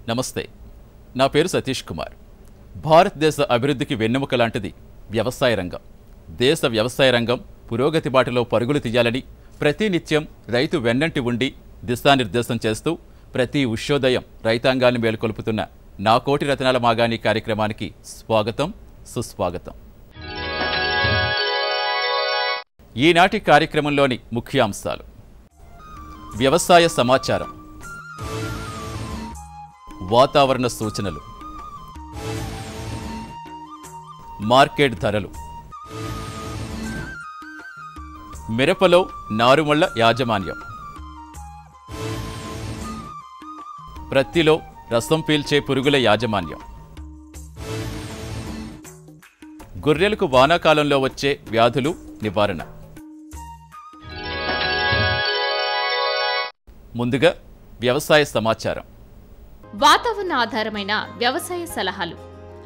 నమస్తే నా పేరు సతీష్ కుమార్ భారతదేశ అభివృద్ధికి వెన్నెముక లాంటిది వ్యవసాయ రంగం దేశ వ్యవసాయ రంగం పురోగతి బాటలో పరుగులు తీయాలని ప్రతినిత్యం రైతు వెన్నంటి ఉండి దిశానిర్దేశం చేస్తూ ప్రతి ఉషోదయం రైతాంగాన్ని మేలుకొల్పుతున్న నా కోటి రత్నాల మాగాణి కార్యక్రమానికి స్వాగతం సుస్వాగతం ఈనాటి కార్యక్రమంలోని ముఖ్యాంశాలు వ్యవసాయ సమాచారం వాతావరణ సూచనలు మార్కెట్ ధరలు మిరపలో నారుమళ్ల యాజమాన్యం ప్రత్తిలో రసం పీల్చే పురుగుల యాజమాన్యం గొర్రెలకు వానాకాలంలో వచ్చే వ్యాధులు నివారణ ముందుగా వ్యవసాయ సమాచారం వాతావరణ ఆధారమైన వ్యవసాయ సలహాలు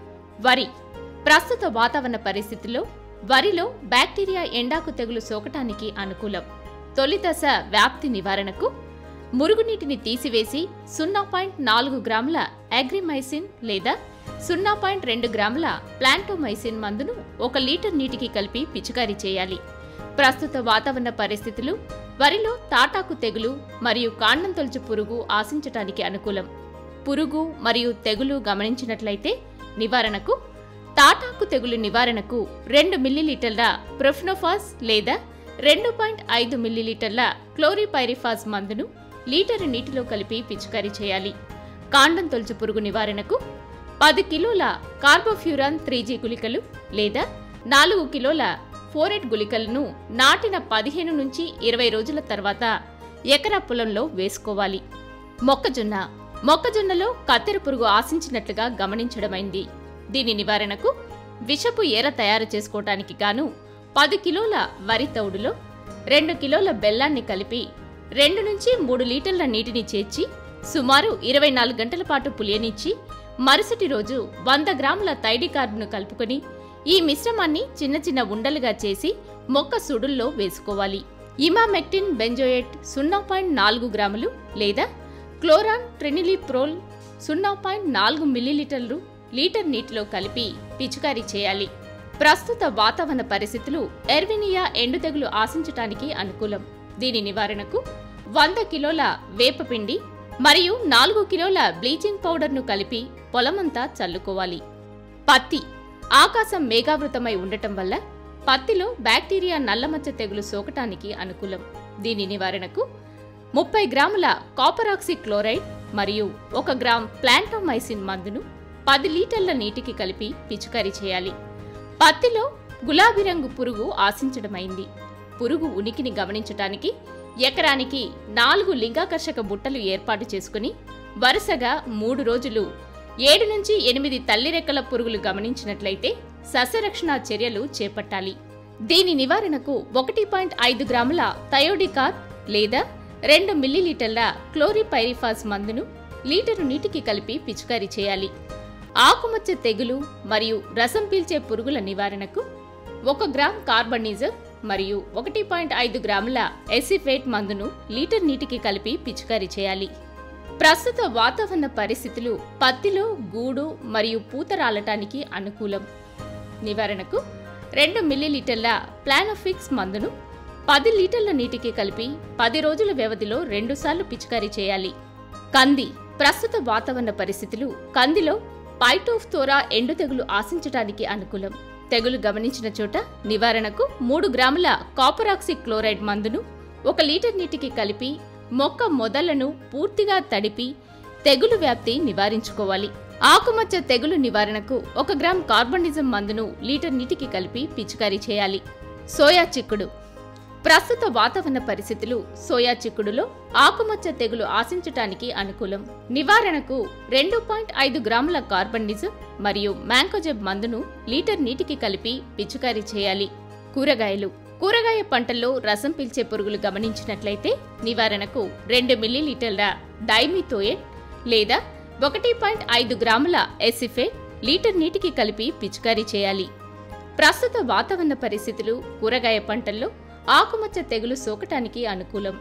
వరి ప్రస్తుత వాతావరణ పరిస్థితుల్లో వరిలో బ్యాక్టీరియా ఎండాకు తెగులు సోకటానికి అనుకూలం తొలి దశ వ్యాప్తి నివారణకు మురుగునీటిని తీసివేసి సున్నా పాయింట్ నాలుగు గ్రాముల అగ్రిమైసిన్ లేదా సున్నా పాయింట్ రెండు గ్రాముల ప్లాంటోమైసిన్ మందును ఒక లీటర్ నీటికి కలిపి పిచికారీ చేయాలి ప్రస్తుత వాతావరణ పరిస్థితులు వరిలో తాటాకు తెగులు మరియు కాండం తొలుచు పురుగు ఆశించటానికి అనుకూలం పురుగు మరియు తెగులు గమనించినట్లయితే నివారణకు తాటాకు తెగులు నివారణకు రెండు మిల్లీలీటర్ల ప్రొఫ్నోఫాస్ లేదా రెండు పాయింట్ ఐదు మిల్లీలీటర్ల క్లోరిపైరిఫాస్ మందును లీటరు నీటిలో కలిపి పిచికారీ చేయాలి కాండం తొలుచు పురుగు నివారణకు పది కిలోల కార్బోఫ్యూరాన్ త్రీ జీ గుళికలు లేదా నాలుగు కిలోల ఫోరెట్ గుళికలను నాటిన పదిహేను నుంచి ఇరవై రోజుల తర్వాత ఎకరా పొలంలో వేసుకోవాలి మొక్కజొన్న మొక్కజొన్నలో కత్తెర పురుగు ఆశించినట్లుగా గమనించడమైంది దీని నివారణకు విషపు ఎర తయారు చేసుకోవటానికి గాను పది కిలోల వరి తౌడులో రెండు కిలోల బెల్లాన్ని కలిపి రెండు నుంచి మూడు లీటర్ల నీటిని చేర్చి సుమారు ఇరవై నాలుగు గంటల పాటు పులియనిచ్చి మరుసటి రోజు వంద గ్రాముల థైడికార్డును కలుపుకొని ఈ మిశ్రమాన్ని చిన్న చిన్న ఉండలుగా చేసి మొక్క సుడుల్లో వేసుకోవాలి ఇమామెక్టిన్ బెంజోయేట్ సున్నా పాయింట్ నాలుగు గ్రాములు లేదా క్లోరాన్ ట్రినిలిప్రోల్ సున్నా పాయింట్ నాలుగు మిల్లీలీటర్లు లీటర్ నీటిలో కలిపి పిచికారీ చేయాలి ప్రస్తుత వాతావరణ పరిస్థితులు ఎర్వినియా ఎండుతెగులు ఆశించటానికి అనుకూలం దీని నివారణకు వంద కిలోల వేపపిండి మరియు నాలుగు కిలోల బ్లీచింగ్ పౌడర్ను కలిపి పొలమంతా చల్లుకోవాలి పత్తి ఆకాశం మేఘావృతమై ఉండటం వల్ల పత్తిలో బ్యాక్టీరియా నల్లమచ్చ తెగులు సోకటానికి అనుకూలం దీని నివారణకు ముప్పై గ్రాముల కాపరాక్సి క్లోరైడ్ మరియు ఒక గ్రామ్ ప్లాంటోమైసిన్ మందును పది లీటర్ల నీటికి కలిపి పిచికారీ చేయాలి పత్తిలో గులాబీ రంగు పురుగు ఆశించడమైంది పురుగు ఉనికిని గమనించటానికి ఎకరానికి నాలుగు లింగాకర్షక బుట్టలు ఏర్పాటు చేసుకుని వరుసగా మూడు రోజులు ఏడు నుంచి ఎనిమిది తల్లి రెక్కల పురుగులు గమనించినట్లయితే సస్యరక్షణ చర్యలు చేపట్టాలి దీని నివారణకు ఒకటి పాయింట్ ఐదు గ్రాముల థయోడికార్ లేదా రెండు మిల్లీలీటర్ల క్లోరిపైరిఫాస్ మందును లీటరు నీటికి కలిపి పిచికారీ చేయాలి ఆకుమచ్చ తెగులు మరియు రసం పీల్చే పురుగుల నివారణకు ఒక గ్రామ్ కార్బనీజర్ మరియు ఒకటి పాయింట్ ఐదు గ్రాముల ఎసిఫేట్ మందును లీటర్ నీటికి కలిపి పిచికారీ చేయాలి ప్రస్తుత వాతావరణ పరిస్థితులు పత్తిలో గూడు మరియు పూత రాలటానికి అనుకూలం నివారణకు రెండు మిల్లీలీటర్ల ప్లానోఫిక్స్ మందును పది లీటర్ల నీటికి కలిపి పది రోజుల వ్యవధిలో రెండుసార్లు పిచికారీ చేయాలి కంది ప్రస్తుత వాతావరణ పరిస్థితులు కందిలో పైటోఫ్తోరా ఎండు తెగులు ఆశించటానికి అనుకూలం తెగులు గమనించిన చోట నివారణకు మూడు గ్రాముల కాపరాక్సి క్లోరైడ్ మందును ఒక లీటర్ నీటికి కలిపి మొక్క మొదళ్లను పూర్తిగా తడిపి తెగులు వ్యాప్తి నివారించుకోవాలి ఆకుమచ్చ తెగులు నివారణకు ఒక గ్రామ్ కార్బనిజం మందును లీటర్ నీటికి కలిపి పిచికారీ చేయాలి సోయా చిక్కుడు ప్రస్తుత వాతావరణ పరిస్థితులు సోయా చిక్కుడులో ఆకుమచ్చ తెగులు ఆశించటానికి అనుకూలం నివారణకు రెండు పాయింట్ ఐదు గ్రాముల కార్బన్డిజం మరియు మ్యాంకోజెబ్ మందును లీటర్ నీటికి కలిపి పిచికారీ చేయాలి కూరగాయలు కూరగాయ పంటల్లో రసం పీల్చే పురుగులు గమనించినట్లయితే నివారణకు రెండు మిల్లీలీటర్ల డైమిథోయేట్ లేదా ఒకటి పాయింట్ ఐదు గ్రాముల ఎసిఫే లీటర్ నీటికి కలిపి పిచికారీ చేయాలి ప్రస్తుత వాతావరణ పరిస్థితులు కూరగాయ పంటల్లో ఆకుమచ్చ తెగులు సోకటానికి అనుకూలం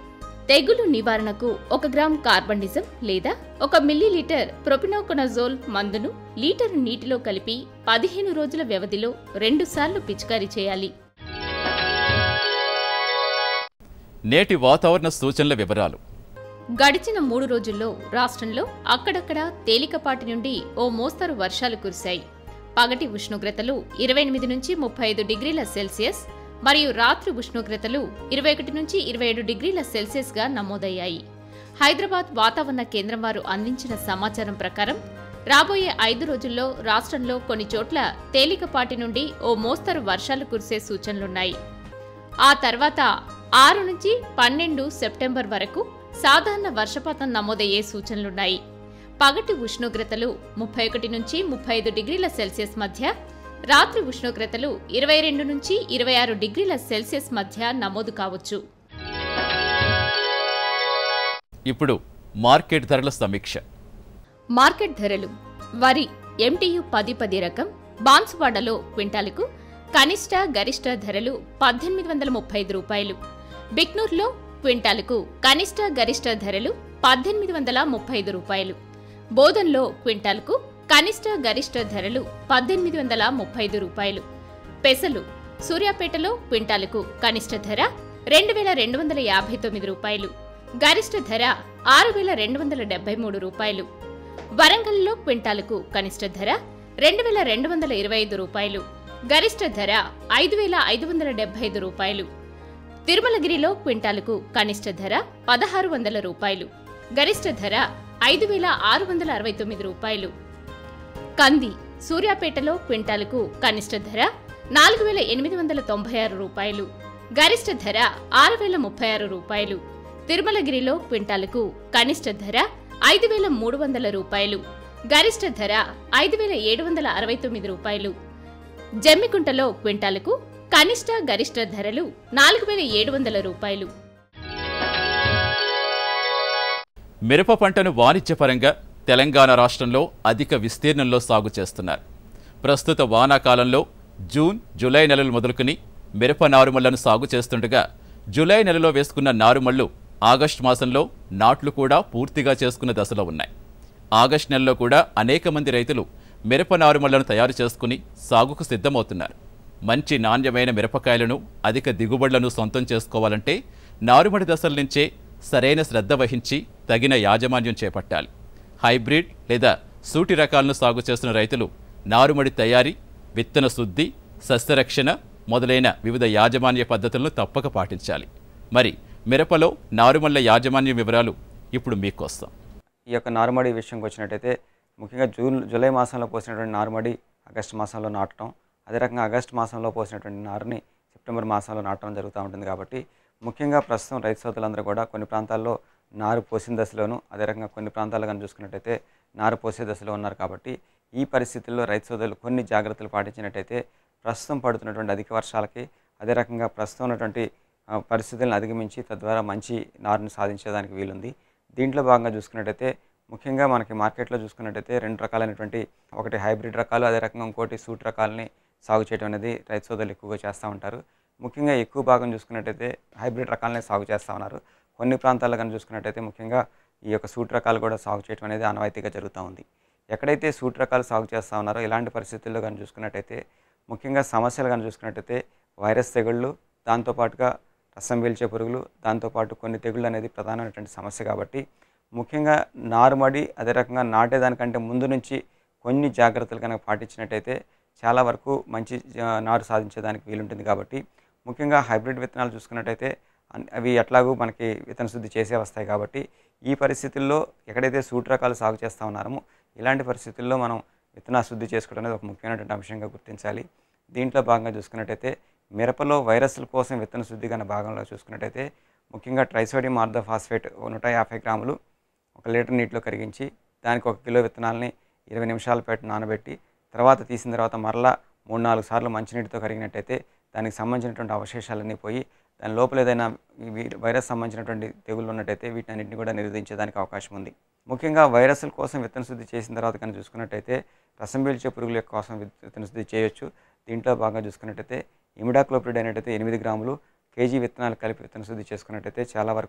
తెగులు నివారణకు ఒక గ్రామ్ కార్బండిజం లేదా ఒక మిల్లీలీటర్ ప్రొపినోకొనజోల్ మందును లీటర్ నీటిలో కలిపి పదిహేను రోజుల వ్యవధిలో రెండుసార్లు పిచికారీ చేయాలి నేటి వాతావరణ సూచనల వివరాలు గడిచిన మూడు రోజుల్లో రాష్ట్రంలో అక్కడక్కడ తేలికపాటి నుండి ఓ మోస్తరు వర్షాలు కురిశాయి పగటి ఉష్ణోగ్రతలు ఇరవై ఎనిమిది నుంచి ముప్పై ఐదు డిగ్రీల సెల్సియస్ మరియు రాత్రి ఉష్ణోగ్రతలు ఇరవై ఒకటి నుంచి ఇరవై ఏడు డిగ్రీల సెల్సియస్గా నమోదయ్యాయి హైదరాబాద్ వాతావరణ కేంద్రం వారు అందించిన సమాచారం ప్రకారం రాబోయే ఐదు రోజుల్లో రాష్ట్రంలో కొన్ని చోట్ల తేలికపాటి నుండి ఓ మోస్తరు వర్షాలు కురిసే సూచనలున్నాయి ఆ తర్వాత ఆరు నుంచి పన్నెండు సెప్టెంబర్ వరకు సాధారణ వర్షపాతం నమోదయ్యే సూచనలున్నాయి పగటి ఉష్ణోగ్రతలు ముప్పై ఒకటి నుంచి ముప్పై ఐదు డిగ్రీల సెల్సియస్ మధ్య రాత్రి ఉష్ణోగ్రతలు ఇరవై రెండు నుంచి ఇరవై ఆరు డిగ్రీల సెల్సియస్ మధ్య నమోదు కావచ్చు ఇప్పుడు మార్కెట్ ధరల సమీక్ష మార్కెట్ ధరలు వరి ఎంటీయు పది పది రకం బాన్సువాడలో క్వింటాలకు కనిష్ట గరిష్ట ధరలు పద్దెనిమిది వందల ముప్పై ఐదు రూపాయలు బిక్నూర్లో క్వింటాలకు కనిష్ట గరిష్ట ధరలు పద్దెనిమిది వందల ముప్పై ఐదు రూపాయలు బోధన్లో క్వింటాలకు కనిష్ట గరిష్ట ధరలు పద్దెనిమిది వందల ముప్పై ఐదు రూపాయలు పెసలు సూర్యాపేటలో క్వింటాలకు కనిష్ట ధర రెండు వేల రెండు వందల యాభై తొమ్మిది రూపాయలు గరిష్ట ధర ఆరు వేల రెండు వందల డెబ్బై మూడు రూపాయలు వరంగల్లో క్వింటాలకు కనిష్ట ధర రెండు వేల రెండు వందల ఇరవై ఐదు రూపాయలు గరిష్ట ధర ఐదు వేల ఐదు వందల డెబ్బై ఐదు రూపాయలు తిరుమలగిరిలో క్వింటాలకు కనిష్ట ధర పదహారు వందల రూపాయలు గరిష్ట ధర ఐదు వేల ఆరు వందల అరవై తొమ్మిది రూపాయలు కంది సూర్యాపేటలో క్వింటాలకు కనిష్ట ధర నాలుగు వేల ఎనిమిది వందల తొంభై ఆరు రూపాయలు గరిష్ట ధర ఆరు వేల ముప్పై ఆరు రూపాయలు తిరుమలగిరిలో క్వింటాలకు కనిష్ట ధర ఐదు వేల మూడు వందల రూపాయలు గరిష్ట ధర ఐదు వేల ఏడు వందల అరవై తొమ్మిది రూపాయలు జమ్మికుంటలో క్వింటాలకు కనిష్ట గరిష్ట ధరలు నాలుగు వేల ఏడు వందల రూపాయలు మిరప పంటను వాణిజ్యపరంగా తెలంగాణ రాష్ట్రంలో అధిక విస్తీర్ణంలో సాగు చేస్తున్నారు ప్రస్తుత వానాకాలంలో జూన్ జూలై నెలలు మొదలుకుని మిరప నారుమళ్లను సాగు చేస్తుండగా జూలై నెలలో వేసుకున్న నారుమళ్లు ఆగస్టు మాసంలో నాట్లు కూడా పూర్తిగా చేసుకున్న దశలో ఉన్నాయి ఆగస్టు నెలలో కూడా అనేక మంది రైతులు మిరప నారుమళ్లను తయారు చేసుకుని సాగుకు సిద్ధమవుతున్నారు మంచి నాణ్యమైన మిరపకాయలను అధిక దిగుబడులను సొంతం చేసుకోవాలంటే నారుమడి దశల నుంచే సరైన శ్రద్ధ వహించి తగిన యాజమాన్యం చేపట్టాలి హైబ్రిడ్ లేదా సూటి రకాలను సాగు చేస్తున్న రైతులు నారుమడి తయారీ విత్తన శుద్ధి సస్యరక్షణ మొదలైన వివిధ యాజమాన్య పద్ధతులను తప్పక పాటించాలి మరి మిరపలో నారుమల్ల యాజమాన్యం వివరాలు ఇప్పుడు మీకోసం ఈ యొక్క నారుమడి విషయంకి వచ్చినట్టయితే ముఖ్యంగా జూన్ జూలై మాసంలో పోసినటువంటి నారుమడి ఆగస్టు మాసంలో నాటడం అదే రకంగా ఆగస్టు మాసంలో పోసినటువంటి నారుని సెప్టెంబర్ మాసంలో నాటడం జరుగుతూ ఉంటుంది కాబట్టి ముఖ్యంగా ప్రస్తుతం రైతు సోదరులందరూ కూడా కొన్ని ప్రాంతాల్లో నారు పోసిన దశలోను అదే రకంగా కొన్ని ప్రాంతాల్లో కానీ చూసుకున్నట్టయితే నారు పోసే దశలో ఉన్నారు కాబట్టి ఈ పరిస్థితుల్లో రైతు సోదరులు కొన్ని జాగ్రత్తలు పాటించినట్టయితే ప్రస్తుతం పడుతున్నటువంటి అధిక వర్షాలకి అదే రకంగా ప్రస్తుతం ఉన్నటువంటి ఆ, పరిస్థితులను అధిగమించి తద్వారా మంచి నారుని సాధించేదానికి వీలుంది దీంట్లో భాగంగా చూసుకున్నట్టయితే ముఖ్యంగా మనకి మార్కెట్లో చూసుకున్నట్టయితే రెండు రకాలైనటువంటి ఒకటి హైబ్రిడ్ రకాలు అదే రకంగా ఇంకోటి సూట్ రకాలని సాగు చేయడం అనేది రైతు సోదరులు ఎక్కువగా చేస్తూ ఉంటారు ముఖ్యంగా ఎక్కువ భాగం చూసుకున్నట్టయితే హైబ్రిడ్ రకాలనే సాగు చేస్తూ ఉన్నారు కొన్ని ప్రాంతాల్లో కానీ చూసుకున్నట్టయితే ముఖ్యంగా ఈ యొక్క సూట్ రకాలు కూడా సాగు చేయడం అనేది ఆనవాయితీగా జరుగుతూ ఉంది ఎక్కడైతే సూట్ రకాలు సాగు చేస్తూ ఉన్నారో ఇలాంటి పరిస్థితుల్లో కానీ చూసుకున్నట్టయితే ముఖ్యంగా సమస్యలు కానీ చూసుకున్నట్టయితే వైరస్ తెగుళ్ళు దాంతోపాటుగా రసం పీల్చే పురుగులు దాంతోపాటు కొన్ని తెగుళ్ళు అనేది ప్రధానమైనటువంటి సమస్య కాబట్టి ముఖ్యంగా నారుమడి అదే రకంగా నాటేదానికంటే ముందు నుంచి కొన్ని జాగ్రత్తలు కనుక పాటించినట్టయితే చాలా వరకు మంచి ఆ, నారు సాధించేదానికి వీలుంటుంది కాబట్టి ముఖ్యంగా హైబ్రిడ్ విత్తనాలు చూసుకున్నట్టయితే అన్- అవి ఎట్లాగూ మనకి విత్తన శుద్ధి చేసే వస్తాయి కాబట్టి ఈ పరిస్థితుల్లో ఎక్కడైతే సూట్ రకాలు సాగు చేస్తూ ఉన్నారో ఇలాంటి పరిస్థితుల్లో మనం విత్తన శుద్ధి చేసుకోవడం అనేది ఒక ముఖ్యమైనటువంటి అంశంగా గుర్తించాలి దీంట్లో భాగంగా చూసుకున్నట్టయితే మిరపలో వైరస్ల కోసం విత్తన శుద్ధి అనే భాగంలో చూసుకున్నట్టయితే ముఖ్యంగా ట్రైసోడియం ఆర్థోఫాస్ఫేట్ నూట యాభై గ్రాములు ఒక లీటర్ నీటిలో కరిగించి దానికి ఒక కిలో విత్తనాలని ఇరవై నిమిషాల పాటు నానబెట్టి తర్వాత తీసిన తర్వాత మరలా మూడు నాలుగు సార్లు మంచినీటితో కరిగినట్టయితే దానికి సంబంధించినటువంటి అవశేషాలన్నీ పోయి దాని లోపల ఏదైనా ఈ వీ- వైరస్ సంబంధించినటువంటి తెగుళ్ళు ఉన్నట్టయితే వీటన్నిటిని కూడా నిరోధించేదానికి అవకాశం ఉంది ముఖ్యంగా వైరస్ల కోసం విత్తన శుద్ధి చేసిన తర్వాత కానీ చూసుకున్నట్టయితే రసం పీల్చే పురుగుల యొక్క కోసం విత్- విత్తన శుద్ధి చేయొచ్చు దీంట్లో భాగంగా చూసుకున్నట్టయితే ఇమిడాక్లోప్రిడ్ అనేటైతే ఎనిమిది గ్రాములు కేజీ విత్తనాలు కలిపి విత్తన శుద్ధి చేసుకున్నట్టయితే చాలా వరకు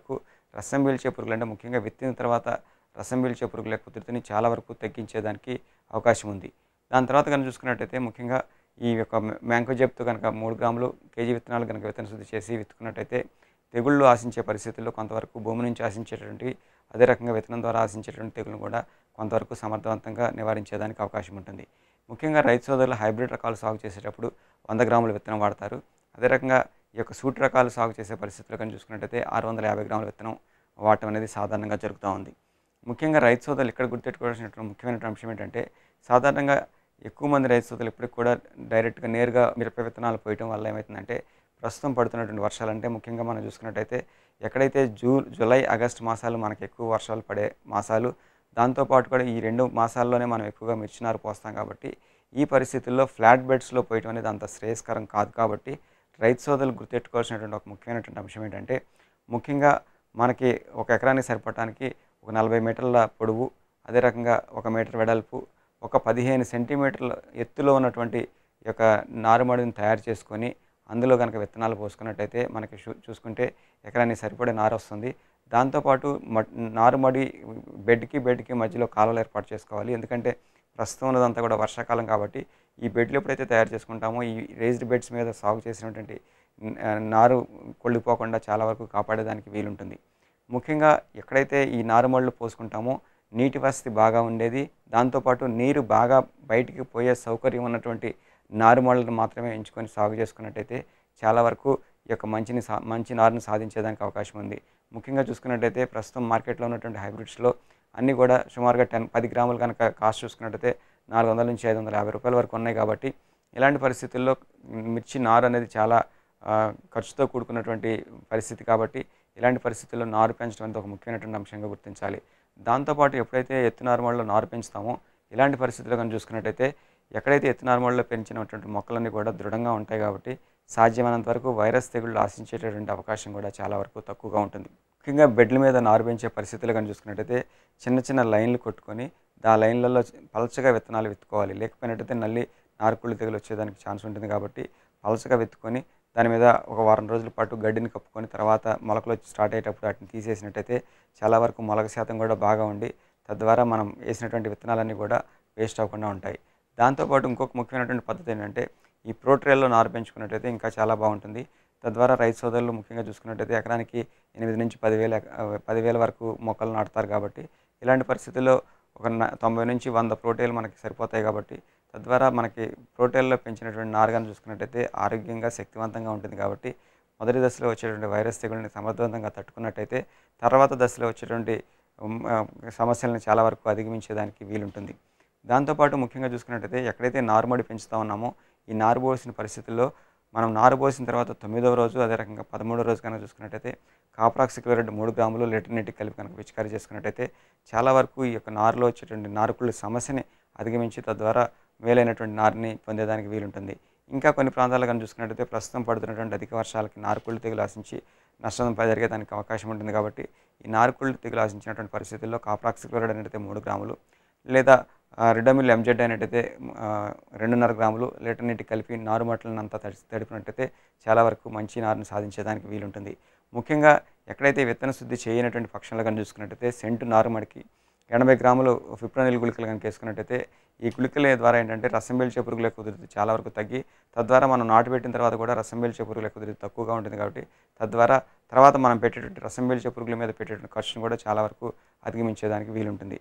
రసం పీల్చే పురుగులు అంటే ముఖ్యంగా విత్తిన తర్వాత రసం పీల్చే పురుగుల యొక్క ఉధృతిని చాలా వరకు తగ్గించేదానికి అవకాశం ఉంది దాని తర్వాత కనుక చూసుకున్నట్టయితే ముఖ్యంగా ఈ యొక్క మ్యాంకో జెప్తో కనుక మూడు గ్రాములు కేజీ విత్తనాలు కనుక విత్తన శుద్ధి చేసి విత్తుకున్నట్టయితే తెగుళ్ళు ఆశించే పరిస్థితుల్లో కొంతవరకు భూమి నుంచి ఆశించేటువంటివి అదే రకంగా విత్తనం ద్వారా ఆశించేటువంటి తెగులను కూడా కొంతవరకు సమర్థవంతంగా నివారించేదానికి అవకాశం ఉంటుంది ముఖ్యంగా రైతు సోదరులు హైబ్రిడ్ రకాలు సాగు చేసేటప్పుడు వంద గ్రాముల విత్తనం వాడతారు అదే రకంగా ఈ యొక్క సూట్ రకాలు సాగు చేసే పరిస్థితుల్లో కానీ చూసుకున్నట్టయితే ఆరు వందల యాభై గ్రాముల విత్తనం వాడటం అనేది సాధారణంగా జరుగుతూ ఉంది ముఖ్యంగా రైతు సోదరులు ఇక్కడ గుర్తెట్టుకోవాల్సినటువంటి ముఖ్యమైన అంశం ఏంటంటే సాధారణంగా ఎక్కువ మంది రైతు సోదరులు ఇప్పటికి కూడా డైరెక్ట్గా నేరుగా మిరప విత్తనాలు పోయటం వల్ల ఏమవుతుందంటే ప్రస్తుతం పడుతున్నటువంటి వర్షాలు అంటే ముఖ్యంగా మనం చూసుకున్నట్టయితే ఎక్కడైతే జూ జూలై ఆగస్టు మాసాలు మనకు ఎక్కువ వర్షాలు పడే మాసాలు దాంతోపాటు కూడా ఈ రెండు మాసాల్లోనే మనం ఎక్కువగా మిర్చినారు పోస్తాం కాబట్టి ఈ పరిస్థితుల్లో ఫ్లాట్ బెడ్స్లో పోయటం అనేది అంత శ్రేయస్కరం కాదు కాబట్టి రైతు సోదరులు గుర్తెట్టుకోవాల్సినటువంటి ఒక ముఖ్యమైనటువంటి అంశం ఏంటంటే ముఖ్యంగా మనకి ఒక ఎకరానికి సరిపడటానికి ఒక నలభై మీటర్ల పొడవు అదే రకంగా ఒక మీటర్ వెడల్పు ఒక పదిహేను సెంటీమీటర్ల ఎత్తులో ఉన్నటువంటి ఈ యొక్క నారుమడిని తయారు చేసుకొని అందులో కనుక విత్తనాలు పోసుకున్నట్టయితే మనకి చూ- చూసుకుంటే ఎకరానికి సరిపడే నారు వస్తుంది దాంతోపాటు మట్ నారుమడి బెడ్కి బెడ్కి మధ్యలో కాలువలు ఏర్పాటు చేసుకోవాలి ఎందుకంటే ప్రస్తుతం ఉన్నదంతా కూడా వర్షాకాలం కాబట్టి ఈ బెడ్లు ఎప్పుడైతే తయారు చేసుకుంటామో ఈ రేజ్డ్ బెడ్స్ మీద సాగు చేసినటువంటి న- ఆ, నారు కొళ్ళిపోకుండా చాలా వరకు కాపాడేదానికి వీలుంటుంది ముఖ్యంగా ఎక్కడైతే ఈ నారుమళ్ళు పోసుకుంటామో నీటి వసతి బాగా ఉండేది దాంతోపాటు నీరు బాగా బయటికి పోయే సౌకర్యం ఉన్నటువంటి నారుమళ్ళను మాత్రమే ఎంచుకొని సాగు చేసుకున్నట్టయితే చాలా వరకు ఈ యొక్క మంచిని సా మంచి నారుని సాధించేదానికి అవకాశం ఉంది ముఖ్యంగా చూసుకున్నట్టయితే ప్రస్తుతం మార్కెట్లో ఉన్నటువంటి హైబ్రిడ్స్లో అన్నీ కూడా సుమారుగా టెన్ పది గ్రాములు కనుక కాస్ట్ చూసుకున్నట్టయితే నాలుగు వందల నుంచి ఐదు వందల యాభై రూపాయల వరకు ఉన్నాయి కాబట్టి ఇలాంటి పరిస్థితుల్లో మిర్చి నారు అనేది చాలా ఆ, ఖర్చుతో కూడుకున్నటువంటి పరిస్థితి కాబట్టి ఇలాంటి పరిస్థితుల్లో నారు పెంచడం అనేది ఒక ముఖ్యమైనటువంటి అంశంగా గుర్తించాలి దాంతోపాటు ఎప్పుడైతే ఎత్తు నారుమడిలో నారు పెంచుతామో ఇలాంటి పరిస్థితుల్లో కానీ చూసుకున్నట్టయితే ఎక్కడైతే ఎత్తు నారుమడిలో పెంచినటువంటి మొక్కలన్నీ కూడా దృఢంగా ఉంటాయి కాబట్టి సాధ్యమైనంత వరకు వైరస్ తెగుళ్ళు ఆశించేటటువంటి అవకాశం కూడా చాలా వరకు తక్కువగా ఉంటుంది ముఖ్యంగా బెడ్ల మీద నారు పెంచే పరిస్థితులు కానీ చూసుకున్నట్టయితే చిన్న చిన్న లైన్లు కొట్టుకొని ఆ లైన్లలో పలచగా విత్తనాలు విత్తుకోవాలి లేకపోయినట్టయితే నల్లి నారుకుళ్ళు తెగులు వచ్చేదానికి ఛాన్స్ ఉంటుంది కాబట్టి పలచగా విత్తుకొని దాని మీద ఒక వారం రోజుల పాటు గడ్డిని కప్పుకొని తర్వాత మొలకలు వచ్చి స్టార్ట్ అయ్యేటప్పుడు వాటిని తీసేసినట్టయితే చాలా వరకు మొలక శాతం కూడా బాగా ఉండి తద్వారా మనం వేసినటువంటి విత్తనాలన్నీ కూడా వేస్ట్ అవ్వకుండా ఉంటాయి దాంతోపాటు ఇంకొక ముఖ్యమైనటువంటి పద్ధతి ఏంటంటే ఈ ప్రోట్రేల్లో నారు పెంచుకున్నట్టయితే ఇంకా చాలా బాగుంటుంది తద్వారా రైతు సోదరులు ముఖ్యంగా చూసుకున్నట్టయితే ఎకరానికి ఎనిమిది నుంచి పదివేల ఎక- ఆ, పదివేల వరకు మొక్కలు నాటుతారు కాబట్టి ఇలాంటి పరిస్థితుల్లో ఒక న- తొంభై నుంచి వంద ప్రోటీన్లు మనకి సరిపోతాయి కాబట్టి తద్వారా మనకి ప్రోటీన్లో పెంచినటువంటి నారుగాను చూసుకున్నట్టయితే ఆరోగ్యంగా శక్తివంతంగా ఉంటుంది కాబట్టి మొదటి దశలో వచ్చేటువంటి వైరస్ తెగుళ్ళని సమర్థవంతంగా తట్టుకున్నట్టయితే తర్వాత దశలో వచ్చేటువంటి ఉమ్, ఆ, సమస్యలను చాలా వరకు అధిగమించేదానికి వీలుంటుంది దాంతోపాటు ముఖ్యంగా చూసుకున్నట్టయితే ఎక్కడైతే నారుమడి పెంచుతా ఉన్నామో ఈ నారు పోసిన పరిస్థితుల్లో మనం నారు పోసిన తర్వాత తొమ్మిదవ రోజు అదే రకంగా పదమూడవ రోజు కనుక చూసుకున్నట్టయితే కాప్రాక్సిక్లోరైడ్ మూడు గ్రాములు లీటర్ నీటికి కలిపి కనుక పిచికారీ చేసుకున్నట్టయితే చాలా వరకు ఈ యొక్క నారులో వచ్చేటువంటి నారుకుళ్ళ సమస్యని అధిగమించి తద్వారా మేలైనటువంటి నారుని పొందేదానికి వీలుంటుంది ఇంకా కొన్ని ప్రాంతాలు కనుక చూసుకున్నట్టయితే ప్రస్తుతం పడుతున్నటువంటి అధిక వర్షాలకి నారుకుళ్ళు తెగులు ఆశించి నష్టం పై జరిగేదానికి అవకాశం ఉంటుంది కాబట్టి ఈ నారుకుళ్ళు తెగులు ఆశించినటువంటి పరిస్థితుల్లో కాప్రాక్సిక్లోరైడ్ అనేది మూడు గ్రాములు లేదా ఆ, రిడమిల్ ఎంజెడ్ అనేటైతే ఆ, రెండున్నర గ్రాములు లీటర్ నీటి కలిపి నారు మట్టలను అంతా తడి తడిపినట్టయితే చాలా వరకు మంచి నారుని సాధించేదానికి వీలుంటుంది ముఖ్యంగా ఎక్కడైతే విత్తన శుద్ధి చేయనటువంటి పక్షంలో కానీ చూసుకున్నట్టయితే సెంటు నారుమడికి ఎనభై గ్రాములు ఫిప్రోనిల్ గుళికలు కనుక వేసుకున్నట్టయితే ఈ గుళికల ద్వారా ఏంటంటే రసం పీల్చే పురుగుల యొక్క ఉధృతి చాలా వరకు తగ్గి తద్వారా మనం నాటు పెట్టిన తర్వాత కూడా రసం పీల్చే పురుగుల యొక్క ఉధృతి తక్కువగా ఉంటుంది కాబట్టి తద్వారా తర్వాత మనం పెట్టేటువంటి రసం పీల్చే పురుగుల మీద పెట్టేటువంటి ఖర్చును కూడా చాలా వరకు అధిగమించేదానికి వీలుంటుంది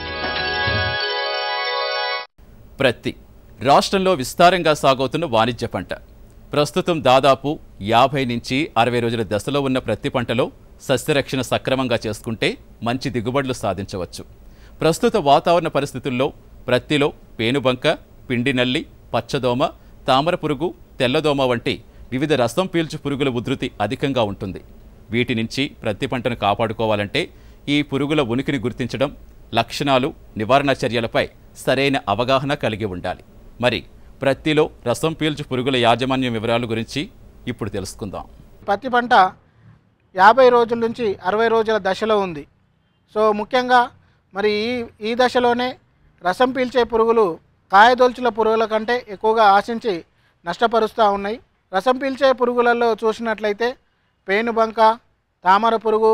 ప్రత్తి రాష్ట్రంలో విస్తారంగా సాగవుతున్న వాణిజ్య పంట ప్రస్తుతం దాదాపు యాభై నుంచి అరవై రోజుల దశలో ఉన్న ప్రత్తి పంటలో సస్యరక్షణ సక్రమంగా చేసుకుంటే మంచి దిగుబడులు సాధించవచ్చు ప్రస్తుత వాతావరణ పరిస్థితుల్లో ప్రత్తిలో పేనుబంక పిండి నల్లి పచ్చదోమ తామర పురుగు తెల్లదోమ వంటి వివిధ రసం పీల్చు పురుగుల ఉధృతి అధికంగా ఉంటుంది వీటి నుంచి ప్రత్తి పంటను కాపాడుకోవాలంటే ఈ పురుగుల ఉనికిని గుర్తించడం లక్షణాలు నివారణ చర్యలపై సరైన అవగాహన కలిగి ఉండాలి మరి ప్రత్తిలో రసం పీల్చు పురుగుల యాజమాన్యం వివరాల గురించి ఇప్పుడు తెలుసుకుందాం పత్తి పంట యాభై రోజుల నుంచి అరవై రోజుల దశలో ఉంది సో ముఖ్యంగా మరి ఈ ఈ దశలోనే రసం పీల్చే పురుగులు కాయదొల్చుల పురుగుల కంటే ఎక్కువగా ఆశించి నష్టపరుస్తూ ఉన్నాయి రసం పీల్చే పురుగులలో చూసినట్లయితే పేనుబంక తామర పురుగు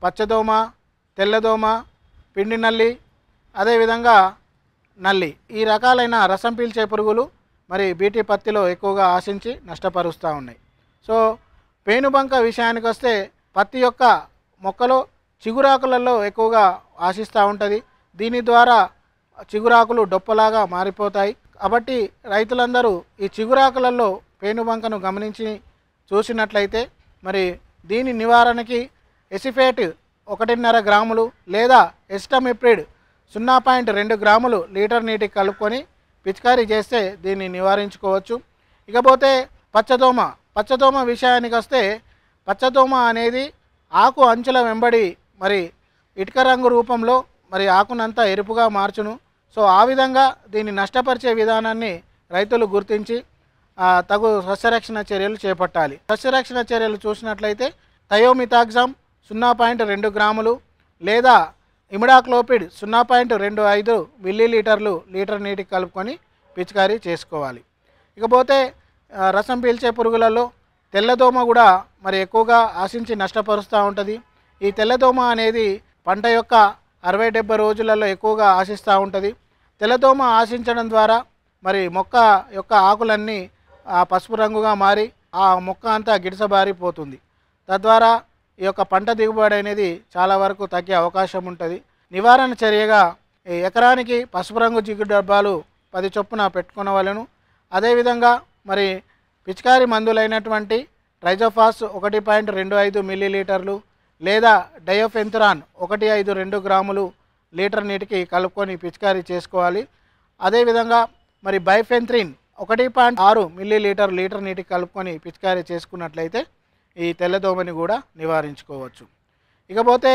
పచ్చదోమ తెల్లదోమ పిండి నల్లి అదేవిధంగా నల్లి ఈ రకాలైన రసం పీల్చే పురుగులు మరి బీటీ పత్తిలో ఎక్కువగా ఆశించి నష్టపరుస్తూ ఉన్నాయి సో పేనుబంక విషయానికి వస్తే పత్తి యొక్క మొక్కలో చిగురాకులలో ఎక్కువగా ఆశిస్తూ ఉంటుంది దీని ద్వారా చిగురాకులు డొప్పలాగా మారిపోతాయి కాబట్టి రైతులందరూ ఈ చిగురాకులలో పేనుబంకను గమనించి చూసినట్లయితే మరి దీని నివారణకి ఎసిఫేట్ ఒకటిన్నర గ్రాములు లేదా ఎస్టమిప్రిడ్ సున్నా పాయింట్ రెండు గ్రాములు లీటర్ నీటికి కలుపుకొని పిచికారీ చేస్తే దీన్ని నివారించుకోవచ్చు ఇకపోతే పచ్చదోమ పచ్చదోమ విషయానికి వస్తే పచ్చదోమ అనేది ఆకు అంచుల వెంబడి మరి ఇటుక రంగు రూపంలో మరి ఆకునంతా ఎరుపుగా మార్చును సో ఆ విధంగా దీన్ని నష్టపరిచే విధానాన్ని రైతులు గుర్తించి ఆ, తగు సస్యరక్షణ చర్యలు చేపట్టాలి సస్యరక్షణ చర్యలు చూసినట్లయితే థయోమితాగ్జామ్ సున్నా పాయింట్ రెండు గ్రాములు లేదా ఇమిడాక్లోపిడ్ సున్నా పాయింట్ రెండు ఐదు మిల్లీ లీటర్లు లీటర్ నీటికి కలుపుకొని పిచికారీ చేసుకోవాలి ఇకపోతే ఆ, రసం పీల్చే పురుగులలో తెల్లదోమ కూడా మరి ఎక్కువగా ఆశించి నష్టపరుస్తూ ఉంటుంది ఈ తెల్లదోమ అనేది పంట యొక్క అరవై డెబ్బై రోజులలో ఎక్కువగా ఆశిస్తూ ఉంటుంది తెల్లదోమ ఆశించడం ద్వారా మరి మొక్క యొక్క ఆకులన్నీ ఆ, పసుపు రంగుగా మారి ఆ మొక్క అంతా గిడసబారిపోతుంది తద్వారా ఈ యొక్క పంట దిగుబడి అనేది చాలా వరకు తగ్గే అవకాశం ఉంటుంది నివారణ చర్యగా ఈ ఎకరానికి పసుపు రంగు జిగురు డబ్బాలు పది చొప్పున పెట్టుకునవలను అదేవిధంగా మరి పిచికారి మందులైనటువంటి ట్రైజోఫాస్ ఒకటి పాయింట్ రెండు ఐదు మిల్లీ లీటర్లు లేదా డయోఫెంతురాన్ ఒకటి ఐదు రెండు గ్రాములు లీటర్ నీటికి కలుపుకొని పిచికారీ చేసుకోవాలి అదేవిధంగా మరి బైఫెంత్రిన్ ఒకటి పాయింట్ ఆరు మిల్లీ లీటర్ లీటర్ నీటికి కలుపుకొని పిచికారీ చేసుకున్నట్లయితే ఈ తెల్లదోమని కూడా నివారించుకోవచ్చు ఇకపోతే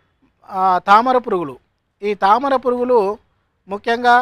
ఆ, తామర పురుగులు ఈ తామర పురుగులు ముఖ్యంగా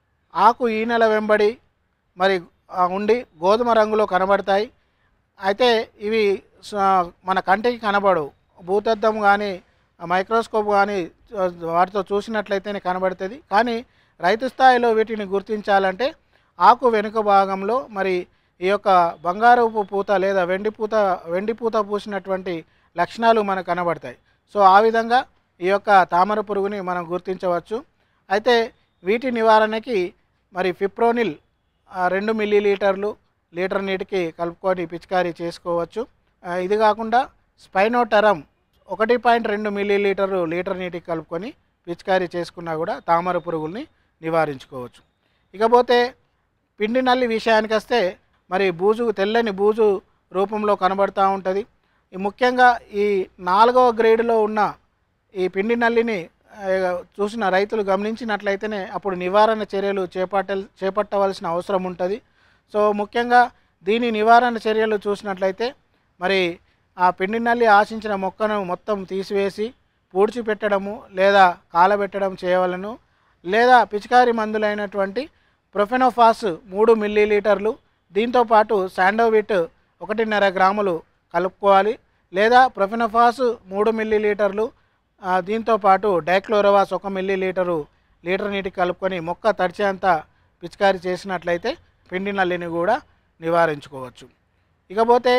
ఆకు ఈనెల వెంబడి మరి ఆ, ఉండి గోధుమ రంగులో కనబడతాయి అయితే ఇవి స- మన కంటికి కనబడవు భూతద్దం కానీ మైక్రోస్కోప్ కానీ ఆ, వాటితో చూసినట్లయితేనే కనబడుతుంది కానీ రైతు స్థాయిలో వీటిని గుర్తించాలంటే ఆకు వెనుక భాగంలో మరి ఈ యొక్క బంగారపు పూత లేదా వెండి పూత వెండి పూత పూసినటువంటి లక్షణాలు మనకు కనబడతాయి సో ఆ విధంగా ఈ యొక్క తామర పురుగుని మనం గుర్తించవచ్చు అయితే వీటి నివారణకి మరి ఫిప్రోనిల్ ఆ, రెండు మిల్లీ లీటర్లు లీటర్ నీటికి కలుపుకొని పిచికారీ చేసుకోవచ్చు ఆ, ఇది కాకుండా స్పైనోటరం ఒకటి పాయింట్ రెండు మిల్లీ లీటరు లీటర్ నీటికి కలుపుకొని పిచికారీ చేసుకున్నా కూడా తామర పురుగుల్ని నివారించుకోవచ్చు ఇకపోతే పిండి నల్లి విషయానికి వస్తే మరి బూజు తెల్లని బూజు రూపంలో కనబడుతూ ఉంటుంది ఈ ముఖ్యంగా ఈ నాలుగవ గ్రేడ్లో ఉన్న ఈ పిండి నల్లిని ఆ, చూసిన రైతులు గమనించినట్లయితేనే అప్పుడు నివారణ చర్యలు చేపట్ట చేపట్టవలసిన అవసరం ఉంటుంది సో ముఖ్యంగా దీని నివారణ చర్యలు చూసినట్లయితే మరి ఆ పిండి నల్లి ఆశించిన మొక్కను మొత్తం తీసివేసి పూడ్చిపెట్టడము లేదా కాలబెట్టడం చేయవలను లేదా పిచికారి మందులైనటువంటి ప్రొఫెనోఫాస్ మూడు మిల్లీ లీటర్లు దీంతోపాటు శాండోవిట్ ఒకటిన్నర గ్రాములు కలుపుకోవాలి లేదా ప్రొఫెనోఫాస్ మూడు మిల్లీ లీటర్లు ఆ, దీంతోపాటు డైక్లోరోవాస్ ఒక మిల్లీ లీటరు లీటర్ నీటికి కలుపుకొని మొక్క తడిచేంత పిచికారి చేసినట్లయితే పిండి నల్లిని కూడా నివారించుకోవచ్చు ఇకపోతే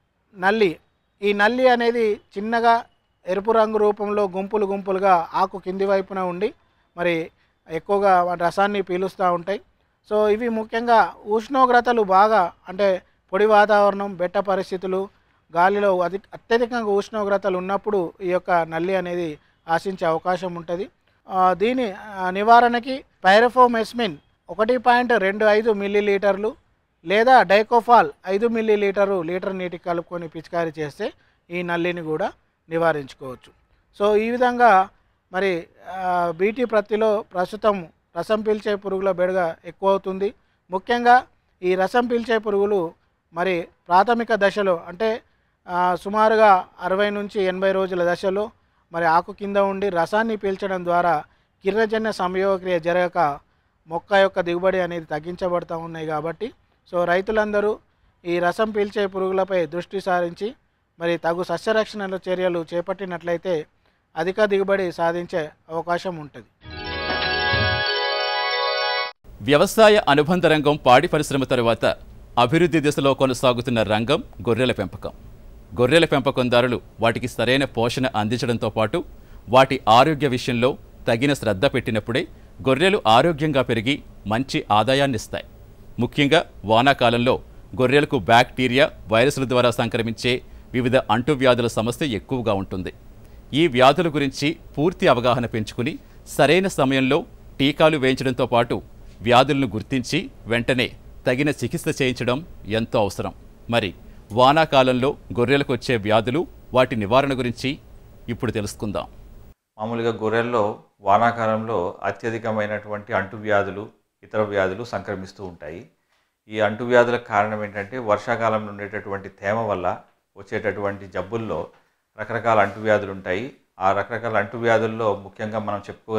నల్లి ఈ నల్లి అనేది చిన్నగా ఎరుపు రంగు రూపంలో గుంపులు గుంపులుగా ఆకు కింది వైపున ఉండి మరి ఎక్కువగా వాటి రసాన్ని పీలుస్తూ ఉంటాయి సో ఇవి ముఖ్యంగా ఉష్ణోగ్రతలు బాగా అంటే పొడి వాతావరణం బెట్ట పరిస్థితులు గాలిలో అధి అత్యధికంగా ఉష్ణోగ్రతలు ఉన్నప్పుడు ఈ యొక్క నల్లి అనేది ఆశించే అవకాశం ఉంటుంది ఆ, దీని ఆ, నివారణకి పైరఫోమెస్మిన్ ఒకటి పాయింట్ రెండు ఐదు మిల్లీ లీటర్లు లేదా డైకోఫాల్ ఐదు మిల్లీ లీటరు లీటర్ నీటికి కలుపుకొని పిచికారీ చేస్తే ఈ నల్లిని కూడా నివారించుకోవచ్చు సో ఈ విధంగా మరి ఆ, బీటీ ప్రత్తిలో ప్రస్తుతం రసం పీల్చే పురుగుల బెడగ ఎక్కువ అవుతుంది ముఖ్యంగా ఈ రసం పీల్చే పురుగులు మరి ప్రాథమిక దశలో అంటే ఆ, సుమారుగా అరవై నుంచి ఎనభై రోజుల దశలో మరి ఆకు కింద ఉండి రసాన్ని పీల్చడం ద్వారా కిరణజన్య సంయోగక్రియ జరగక మొక్క యొక్క దిగుబడి అనేది తగ్గించబడతా ఉన్నాయి కాబట్టి సో రైతులందరూ ఈ రసం పీల్చే పురుగులపై దృష్టి సారించి మరి తగు సస్యరక్షణ చర్యలు చేపట్టినట్లయితే అధిక దిగుబడి సాధించే అవకాశం ఉంటుంది వ్యవసాయ అనుబంధ రంగం పాడి పరిశ్రమ తరువాత అభివృద్ధి దిశలో కొనసాగుతున్న రంగం గొర్రెల పెంపకం గొర్రెల పెంపకందారులు వాటికి సరైన పోషణ అందించడంతో పాటు వాటి ఆరోగ్య విషయంలో తగిన శ్రద్ధ పెట్టినప్పుడే గొర్రెలు ఆరోగ్యంగా పెరిగి మంచి ఆదాయాన్నిస్తాయి ముఖ్యంగా వానాకాలంలో గొర్రెలకు బ్యాక్టీరియా వైరస్ల ద్వారా సంక్రమించే వివిధ అంటువ్యాధుల సమస్య ఎక్కువగా ఉంటుంది ఈ వ్యాధుల గురించి పూర్తి అవగాహన పెంచుకుని సరైన సమయంలో టీకాలు వేయించడంతో పాటు వ్యాధులను గుర్తించి వెంటనే తగిన చికిత్స చేయించడం ఎంతో అవసరం మరి వానాకాలంలో గొర్రెలకు వచ్చే వ్యాధులు వాటి నివారణ గురించి ఇప్పుడు తెలుసుకుందాం మామూలుగా గొర్రెల్లో వానాకాలంలో అత్యధికమైనటువంటి అంటువ్యాధులు ఇతర వ్యాధులు సంక్రమిస్తూ ఉంటాయి ఈ అంటువ్యాధులకు కారణం ఏంటంటే వర్షాకాలంలో ఉండేటటువంటి తేమ వల్ల వచ్చేటటువంటి జబ్బుల్లో రకరకాల అంటువ్యాధులు ఉంటాయి ఆ రకరకాల అంటువ్యాధుల్లో ముఖ్యంగా మనం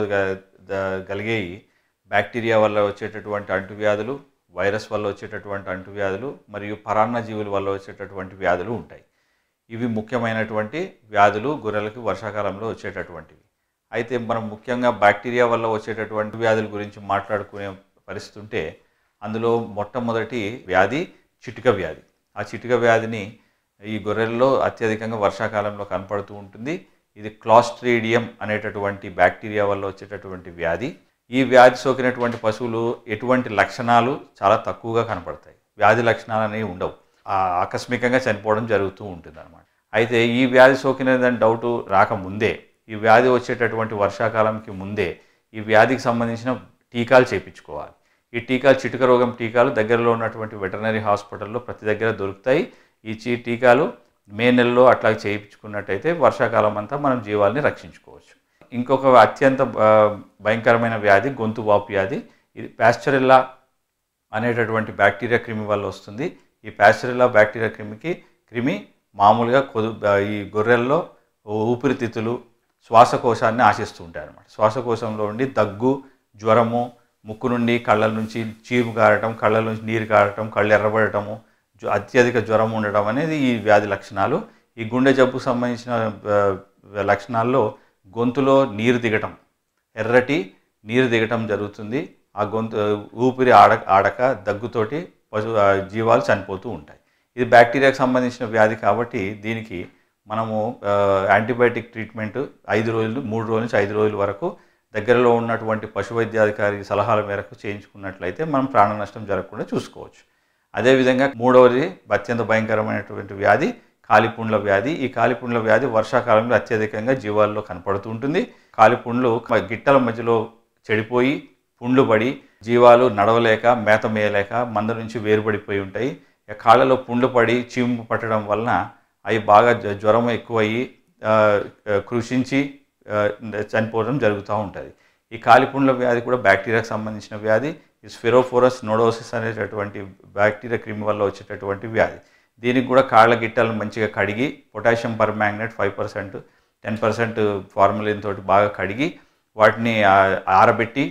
చెప్పుకోగలిగేవి బ్యాక్టీరియా వల్ల వచ్చేటటువంటి అంటువ్యాధులు వైరస్ వల్ల వచ్చేటటువంటి అంటువ్యాధులు మరియు పరాన్నజీవుల వల్ల వచ్చేటటువంటి వ్యాధులు ఉంటాయి ఇవి ముఖ్యమైనటువంటి వ్యాధులు గొర్రెలకు వర్షాకాలంలో వచ్చేటటువంటివి అయితే మనం ముఖ్యంగా బ్యాక్టీరియా వల్ల వచ్చేటటువంటి వ్యాధుల గురించి మాట్లాడుకునే పరిస్థితి ఉంటే అందులో మొట్టమొదటి వ్యాధి చిటిక వ్యాధి ఆ చిటిక వ్యాధిని ఈ గొర్రెల్లో అత్యధికంగా వర్షాకాలంలో కనపడుతూ ఉంటుంది ఇది క్లాస్ట్రీడియం అనేటటువంటి బ్యాక్టీరియా వల్ల వచ్చేటటువంటి వ్యాధి ఈ వ్యాధి సోకినటువంటి పశువులు ఎటువంటి లక్షణాలు చాలా తక్కువగా కనపడతాయి వ్యాధి లక్షణాలు అనేవి ఉండవు ఆ ఆకస్మికంగా చనిపోవడం జరుగుతూ ఉంటుంది అనమాట అయితే ఈ వ్యాధి సోకినదని డౌట్ రాకముందే ఈ వ్యాధి వచ్చేటటువంటి వర్షాకాలంకి ముందే ఈ వ్యాధికి సంబంధించిన టీకాలు చేయించుకోవాలి ఈ టీకాలు చిటిక రోగం టీకాలు దగ్గరలో ఉన్నటువంటి వెటర్నరీ హాస్పిటల్లో ప్రతి దగ్గర దొరుకుతాయి ఈ చీ టీకాలు మే నెలలో అట్లా చేయించుకున్నట్టయితే వర్షాకాలం అంతా మనం జీవాల్ని రక్షించుకోవచ్చు ఇంకొక అత్యంత ఆ, భయంకరమైన వ్యాధి గొంతు వాపు వ్యాధి ఇది ప్యాస్చరిల్లా అనేటటువంటి బ్యాక్టీరియా క్రిమి వల్ల వస్తుంది ఈ ప్యాస్చరిల్లా బ్యాక్టీరియా క్రిమికి క్రిమి మామూలుగా కొదు ఈ గొర్రెల్లో ఊపిరితిత్తులు శ్వాసకోశాన్ని ఆశిస్తూ ఉంటాయి అన్నమాట శ్వాసకోశంలో ఉండి దగ్గు జ్వరము ముక్కు నుండి కళ్ళ నుంచి చీము కారటం కళ్ళ నుంచి నీరు కారటం కళ్ళు ఎర్రబడటము జ్వ- అత్యధిక జ్వరం ఉండటం అనేది ఈ వ్యాధి లక్షణాలు ఈ గుండె జబ్బుకు సంబంధించిన ఆ, లక్షణాల్లో గొంతులో నీరు దిగటం ఎర్రటి నీరు దిగటం జరుగుతుంది ఆ గొంతు ఊపిరి ఆడ ఆడక దగ్గుతోటి పశు ఆ జీవాలు చనిపోతూ ఉంటాయి ఇది బ్యాక్టీరియాకి సంబంధించిన వ్యాధి కాబట్టి దీనికి మనము ఆ, యాంటీబయాటిక్ ట్రీట్మెంట్ ఐదు రోజులు మూడు రోజుల నుంచి ఐదు రోజుల వరకు దగ్గరలో ఉన్నటువంటి పశు వైద్యాధికారి సలహాల మేరకు చేయించుకున్నట్లయితే మనం ప్రాణ నష్టం జరగకుండా చూసుకోవచ్చు అదేవిధంగా మూడవది అత్యంత భయంకరమైనటువంటి వ్యాధి కాలిపుండ్ల వ్యాధి ఈ కాలిపుండ్ల వ్యాధి వర్షాకాలంలో అత్యధికంగా జీవాల్లో కనపడుతూ ఉంటుంది కాలిపుండ్లు మ- గిట్టల మధ్యలో చెడిపోయి పుండ్లు పడి జీవాలు నడవలేక మేత మేయలేక మంద నుంచి వేరుపడిపోయి ఉంటాయి ఇక కాళ్ళలో పుండ్లు పడి చీము పట్టడం వలన అవి బాగా జ్వ- జ్వరం ఎక్కువయ్యి ఆ, ఆ, కృషించి ఆ, చనిపోవడం జరుగుతూ ఉంటుంది ఈ కాలిపుండ్ల వ్యాధి కూడా బ్యాక్టీరియాకి సంబంధించిన వ్యాధి ఈ స్ఫిరోఫోరస్ నోడోసిస్ అనేటటువంటి బ్యాక్టీరియా క్రిమి వల్ల వచ్చేటటువంటి వ్యాధి దీనికి కూడా కాళ్ళ గిట్టలను మంచిగా కడిగి potassium permanganate five percent ten percent formalin తోటి బాగా కడిగి వాటిని ఆ, ఆరబెట్టి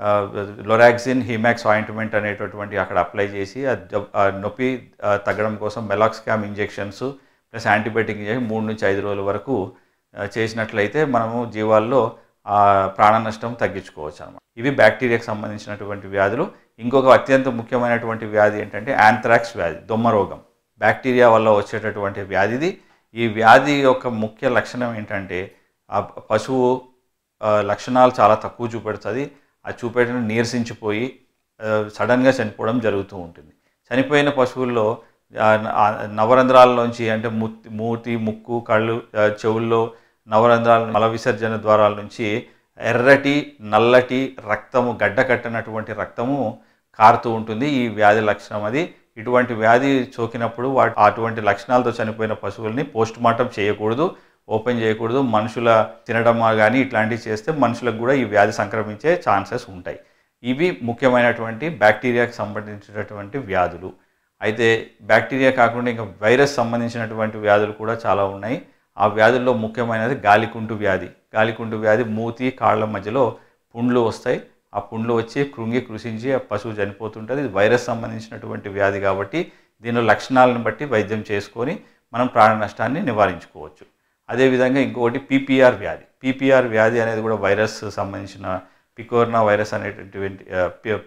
లొరాక్సిన్ హిమాక్స్ ఆయింట్మెంట్ అనేటటువంటి అక్కడ అప్లై చేసి ఆ జబ్- ఆ నొప్పి ఆ, తగ్గడం కోసం meloxicam injections plus antibiotic injection మూడు నుంచి ఐదు రోజుల వరకు ఆ, చేసినట్లయితే మనము జీవాల్లో ఆ ప్రాణ నష్టం తగ్గించుకోవచ్చు అనమాట ఇవి బ్యాక్టీరియాకి సంబంధించినటువంటి వ్యాధులు ఇంకొక అత్యంత ముఖ్యమైనటువంటి వ్యాధి ఏంటంటే యాంథ్రాక్స్ వ్యాధి దొమ్మ రోగం బ్యాక్టీరియా వల్ల వచ్చేటటువంటి వ్యాధిది ఈ వ్యాధి యొక్క ముఖ్య లక్షణం ఏంటంటే ఆ పశువు ఆ, లక్షణాలు చాలా తక్కువ చూపెడుతుంది ఆ చూపెట్టిన నీరసించిపోయి ఆ, సడన్గా చనిపోవడం జరుగుతూ ఉంటుంది చనిపోయిన పశువుల్లో ఆ, ఆ నవరంధ్రాలలోంచి అంటే మూతి మూతి ముక్కు కళ్ళు ఆ, చెవుల్లో నవరంధ్రాల మల విసర్జన ద్వారాల నుంచి ఎర్రటి నల్లటి రక్తము గడ్డ కట్టినటువంటి రక్తము కారుతూ ఉంటుంది ఈ వ్యాధి లక్షణం అది ఇటువంటి వ్యాధి సోకినప్పుడు వాటి అటువంటి లక్షణాలతో చనిపోయిన పశువుల్ని పోస్ట్ మార్టం చేయకూడదు ఓపెన్ చేయకూడదు మనుషుల తినడం కానీ ఇట్లాంటివి చేస్తే మనుషులకు కూడా ఈ వ్యాధి సంక్రమించే ఛాన్సెస్ ఉంటాయి ఇవి ముఖ్యమైనటువంటి బ్యాక్టీరియాకి సంబంధించినటువంటి వ్యాధులు అయితే బ్యాక్టీరియా కాకుండా ఇంకా వైరస్ సంబంధించినటువంటి వ్యాధులు కూడా చాలా ఉన్నాయి ఆ వ్యాధుల్లో ముఖ్యమైనది గాలికుంటు వ్యాధి గాలికుంటు వ్యాధి మూతి కాళ్ళ మధ్యలో పుండ్లు వస్తాయి ఆ పుండ్లు వచ్చి కృంగి కృషించి ఆ పశువు చనిపోతుంటుంది ఇది వైరస్ సంబంధించినటువంటి వ్యాధి కాబట్టి దీని లక్షణాలను బట్టి వైద్యం చేసుకొని మనం ప్రాణ నష్టాన్ని నివారించుకోవచ్చు అదేవిధంగా ఇంకొకటి పీపీఆర్ వ్యాధి పీపీఆర్ వ్యాధి అనేది కూడా వైరస్ సంబంధించిన పికోర్నా వైరస్ అనేటటువంటి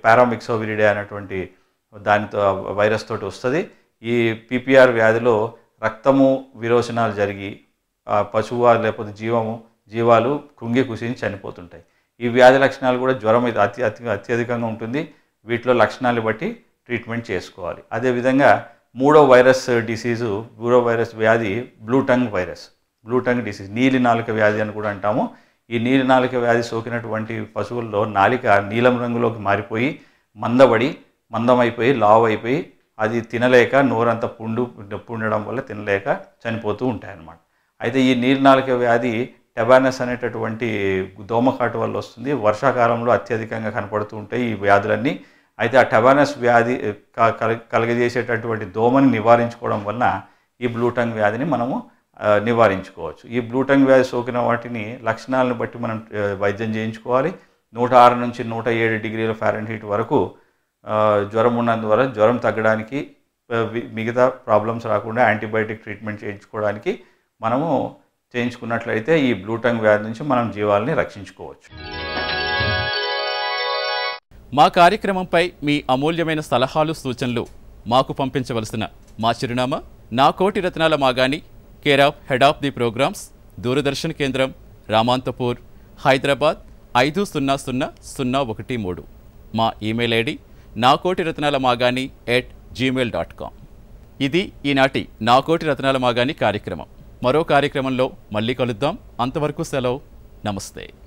పారామిక్సోవిరిడే అనేటువంటి దానితో వైరస్ తోటి వస్తుంది ఈ పీపీఆర్ వ్యాధిలో రక్తము విరోచనాలు జరిగి ఆ పశువు లేకపోతే జీవము జీవాలు కృంగి కుసించి చనిపోతుంటాయి ఈ వ్యాధి లక్షణాలు కూడా జ్వరం అయితే అతి అతి అత్యధికంగా ఉంటుంది వీటిలో లక్షణాలు బట్టి ట్రీట్మెంట్ చేసుకోవాలి అదేవిధంగా మూడో వైరస్ డిసీజు మూడో వైరస్ వ్యాధి బ్లూటంగ్ వైరస్ బ్లూటంగ్ డిసీజ్ నీలి నాలుక వ్యాధి అని కూడా అంటాము ఈ నీలి నాలుక వ్యాధి సోకినటువంటి పశువుల్లో నాలిక నీలం రంగులోకి మారిపోయి మందబడి మందమైపోయి లావ్ అయిపోయి అది తినలేక నోరంతా పుండు నొప్పి ఉండడం వల్ల తినలేక చనిపోతూ ఉంటాయి అన్నమాట అయితే ఈ నీలినాలిక వ్యాధి టెబానస్ అనేటటువంటి దోమకాటు వల్ల వస్తుంది వర్షాకాలంలో అత్యధికంగా కనపడుతూ ఉంటాయి ఈ వ్యాధులన్నీ అయితే ఆ టెబానస్ వ్యాధి క- కల- కలగజేసేటటువంటి దోమని నివారించుకోవడం వలన ఈ బ్లూటంగ్ వ్యాధిని మనము ఆ, నివారించుకోవచ్చు ఈ బ్లూటంగ్ వ్యాధి సోకిన వాటిని లక్షణాలను బట్టి మనం ఆ, వైద్యం చేయించుకోవాలి నూట ఆరు నుంచి నూట ఏడు డిగ్రీల ఫారెన్హీట్ వరకు ఆ, జ్వరం ఉన్నందువల్ల జ్వరం తగ్గడానికి ఆ, వి- మిగతా ప్రాబ్లమ్స్ రాకుండా యాంటీబయాటిక్ ట్రీట్మెంట్ చేయించుకోవడానికి మనము చేయించుకున్నట్లయితే ఈ బ్లూటంగ్ వ్యాధి నుంచి మనం జీవాలని రక్షించుకోవచ్చు మా కార్యక్రమంపై మీ అమూల్యమైన సలహాలు సూచనలు మాకు పంపించవలసిన మా చిరునామా నా కోటి రత్నాల మాగాని care of head of the programmes Doordarshan కేంద్రం రామాంతపూర్ హైదరాబాద్ ఐదు సున్నా సున్నా సున్నా ఒకటి మూడు మా ఈమెయిల్ ఐడి నా కోటి రత్నాల మాగాని ఎట్ జీమెయిల్ డాట్ కామ్ ఇది ఈనాటి నా కోటి రత్నాల మాగాని కార్యక్రమం మరో కార్యక్రమంలో మళ్ళీ కలుద్దాం అంతవరకు సెలవు నమస్తే